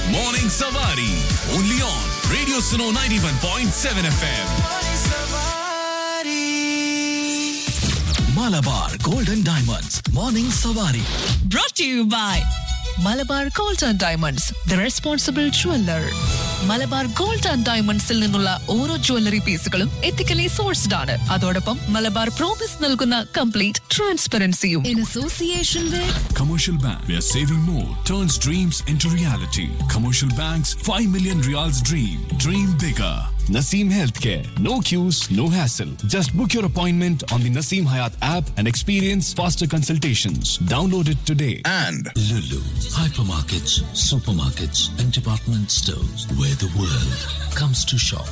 Morning Savari. Only on Radio Suno 91.7 FM. Malabar Golden Diamonds. Morning Savari. brought to you by Malabar gold and diamonds the responsible jeweller Malabar gold and ഡയമണ്ട്സിൽ നിന്നുള്ള ഓരോ jewellery പീസുകളും ethically sourced ആണ് അതോടൊപ്പം Malabar promise നൽകുന്ന complete ട്രാൻസ്പെറൻസിയും in association with Commercial Bank, where saving more turns dreams into reality. Commercial Bank's 5 million reals dream. Dream bigger. Naseem Healthcare. No queues, no hassle. Just book your appointment on the Naseem Hayat app and experience faster consultations. Download it today. and Lulu, hypermarkets, supermarkets, and department stores where the world comes to shop.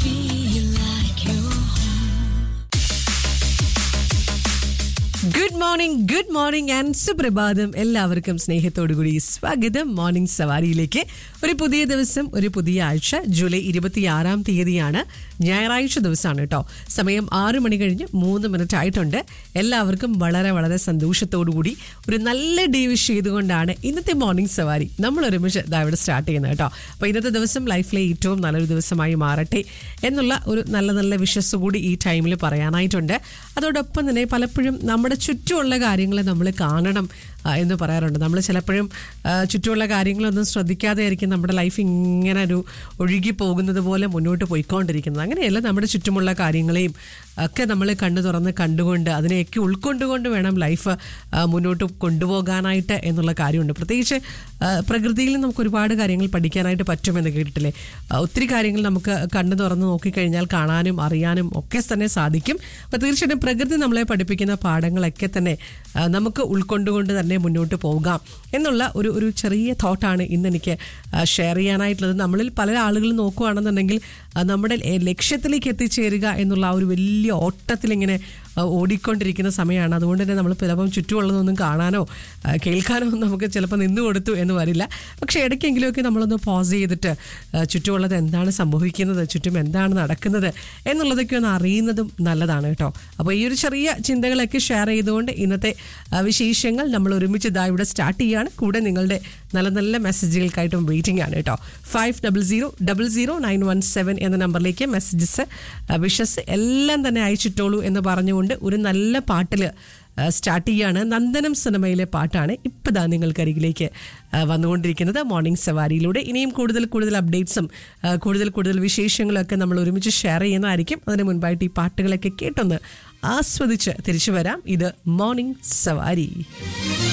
Good morning good morning and സുപ്രഭാതം എല്ലാവർക്കും സ്നേഹത്തോടുകൂടി സ്വാഗതം morning സവാരിയിലേക്ക് ഒരു പുതിയ ദിവസം ഒരു പുതിയ ആഴ്ച ജൂലൈ ഇരുപത്തിയാറാം തീയതിയാണ് ഞായറാഴ്ച ദിവസമാണ് കേട്ടോ സമയം ആറ് മണി കഴിഞ്ഞ് മൂന്ന് മിനിറ്റ് ആയിട്ടുണ്ട് എല്ലാവർക്കും വളരെ വളരെ സന്തോഷത്തോടുകൂടി ഒരു നല്ല ഡേ വിഷ് ചെയ്തുകൊണ്ടാണ് ഇന്നത്തെ മോർണിംഗ് സവാരി നമ്മൾ ഒരുമിച്ച് ഇതാ ഇവിടെ സ്റ്റാർട്ട് ചെയ്യുന്നത് കേട്ടോ അപ്പോൾ ഇന്നത്തെ ദിവസം ലൈഫിലെ ഏറ്റവും നല്ലൊരു ദിവസമായി മാറട്ടെ എന്നുള്ള ഒരു നല്ല നല്ല വിഷസ് കൂടി ഈ ടൈമിൽ പറയാനായിട്ടുണ്ട് അതോടൊപ്പം തന്നെ പലപ്പോഴും നമ്മുടെ ചുറ്റുമുള്ള കാര്യങ്ങൾ നമ്മൾ കാണണം ആ, എന്ന് പറയാറുണ്ട് നമ്മൾ ചിലപ്പോഴും ആ, ചുറ്റുമുള്ള കാര്യങ്ങളൊന്നും ശ്രദ്ധിക്കാതെ ആയിരിക്കും നമ്മുടെ ലൈഫ് ഇങ്ങനെ ഒരു ഒഴുകി പോകുന്നത് പോലെ മുന്നോട്ട് പോയിക്കൊണ്ടിരിക്കുന്നത് അങ്ങനെയല്ല നമ്മുടെ ചുറ്റുമുള്ള കാര്യങ്ങളെയും ഒക്കെ നമ്മൾ കണ്ണു തുറന്ന് കണ്ടുകൊണ്ട് അതിനെയൊക്കെ ഉൾക്കൊണ്ടുകൊണ്ട് വേണം ലൈഫ് ആ, മുന്നോട്ട് കൊണ്ടുപോകാനായിട്ട് എന്നുള്ള കാര്യമുണ്ട് പ്രത്യേകിച്ച് ആ, പ്രകൃതിയിൽ നമുക്ക് ഒരുപാട് കാര്യങ്ങൾ പഠിക്കാനായിട്ട് പറ്റുമെന്ന് കേട്ടിട്ടില്ലേ ആ, ഒത്തിരി കാര്യങ്ങൾ നമുക്ക് കണ്ണു തുറന്ന് നോക്കിക്കഴിഞ്ഞാൽ കാണാനും അറിയാനും ഒക്കെ തന്നെ സാധിക്കും അപ്പോൾ തീർച്ചയായിട്ടും പ്രകൃതി നമ്മളെ പഠിപ്പിക്കുന്ന പാഠങ്ങളൊക്കെ തന്നെ ആ, നമുക്ക് ഉൾക്കൊണ്ടുകൊണ്ട് തന്നെ മുന്നോട്ട് പോകാം എന്നുള്ള ഒരു ഒരു ചെറിയ തോട്ടാണ് ഇന്ന് എനിക്ക് ഷെയർ ചെയ്യാനായിട്ടുള്ളത് നമ്മളിൽ പല ആളുകളും നോക്കുകയാണെന്നുണ്ടെങ്കിൽ ആ, നമ്മുടെ എ- ലക്ഷ്യത്തിലേക്ക് എത്തിച്ചേരുക എന്നുള്ള ആ ഒരു വലിയ ഓട്ടത്തിലിങ്ങനെ ആ, ഓടിക്കൊണ്ടിരിക്കുന്ന സമയമാണ് അതുകൊണ്ട് തന്നെ നമ്മൾ ചിലപ്പം ചുറ്റുമുള്ളതൊന്നും കാണാനോ ആ, കേൾക്കാനോ ഒന്നും നമുക്ക് ചിലപ്പോൾ നിന്ന് കൊടുത്തു എന്ന് വരില്ല പക്ഷേ ഇടയ്ക്കെങ്കിലുമൊക്കെ നമ്മളൊന്ന് പോസ് ചെയ്തിട്ട് ആ, ചുറ്റുമുള്ളത് എന്താണ് സംഭവിക്കുന്നത് ചുറ്റും എന്താണ് നടക്കുന്നത് എന്നുള്ളതൊക്കെ ഒന്ന് അറിയുന്നതും നല്ലതാണ് കേട്ടോ അപ്പോൾ ഈ ഒരു ചെറിയ ചിന്തകളൊക്കെ ഷെയർ ചെയ്തുകൊണ്ട് ഇന്നത്തെ ആ, വിശേഷങ്ങൾ നമ്മൾ ഒരുമിച്ച് ഇതാ ഇവിടെ സ്റ്റാർട്ട് ചെയ്യുകയാണ് കൂടെ നിങ്ങളുടെ നല്ല നല്ല മെസ്സേജുകൾക്കായിട്ടും വെയിറ്റിംഗ് ആണ് കേട്ടോ five double zero double zero nine one seven എന്ന നമ്പറിലേക്ക് മെസ്സേജസ് വിഷസ് എല്ലാം തന്നെ അയച്ചിട്ടോളൂ എന്ന് പറഞ്ഞുകൊണ്ട് ഒരു നല്ല പാട്ടിൽ സ്റ്റാർട്ട് ചെയ്യാണ് നന്ദനം സിനിമയിലെ പാട്ടാണ് ഇപ്പതാ നിങ്ങൾക്കരികിലേക്ക് ആ, വന്നുകൊണ്ടിരിക്കുന്നത് മോർണിംഗ് സവാരിയിലൂടെ ഇനിയും കൂടുതൽ കൂടുതൽ അപ്ഡേറ്റ്സും ആ, കൂടുതൽ കൂടുതൽ വിശേഷങ്ങളൊക്കെ നമ്മൾ ഒരുമിച്ച് ഷെയർ ചെയ്യുന്നതായിരിക്കും അതിന് മുൻപായിട്ട് ഈ പാട്ടുകളൊക്കെ കേട്ടൊന്ന് ആസ്വദിച്ച് തിരിച്ചു വരാം ഇത് മോർണിംഗ് സവാരി